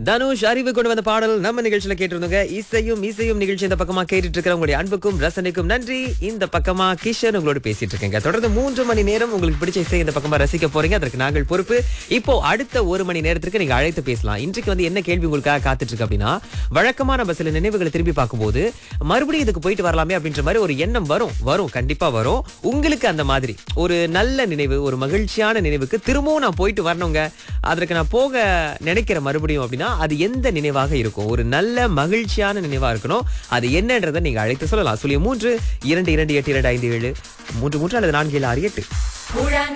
தனுஷ் அறிவு கொண்டு வந்த பாடல் நம்ம நிகழ்ச்சியில கேட்டிருந்தோங்க இசையும் இசையும் நிகழ்ச்சி இந்த பக்கமா கேட்டுட்டு இருக்கிற உங்களுடைய அன்புக்கும் ரசனைக்கும் நன்றி இந்த பக்கமா கிஷன் உங்களோட பேசிட்டு இருக்கேங்க தொடர்ந்து மூன்று மணி நேரம் உங்களுக்கு பிடிச்ச இசை இந்த பக்கமா ரசிக்க போறீங்க அதற்கு நாங்கள் பொறுப்பு இப்போ அடுத்த ஒரு மணி நேரத்திற்கு நீங்க அழைத்து பேசலாம் இன்றைக்கு வந்து என்ன கேள்வி உங்களுக்காக காத்துட்டு இருக்கு அப்படின்னா வழக்கமா நம்ம சில நினைவுகளை திரும்பி பார்க்கும்போது மறுபடியும் இதுக்கு போயிட்டு வரலாமே அப்படின்ற மாதிரி ஒரு எண்ணம் வரும் வரும் கண்டிப்பா வரும் உங்களுக்கு அந்த மாதிரி ஒரு நல்ல நினைவு ஒரு மகிழ்ச்சியான நினைவுக்கு திரும்பவும் நான் போயிட்டு வரணுங்க அதற்கு நான் போக நினைக்கிற மறுபடியும் அப்படின்னா அது எந்த நினைவாக இருக்கும் ஒரு நல்ல மகிழ்ச்சியான நினைவா இருக்கணும் அது என்னன்றதை நீங்க அழைத்து சொல்லலாம் சொல்லி மூன்று இரண்டு இரண்டு எட்டு இரண்டு ஐந்து ஏழு மூன்று மூன்று அல்லது நான்கு ஏழு ஆறு எட்டு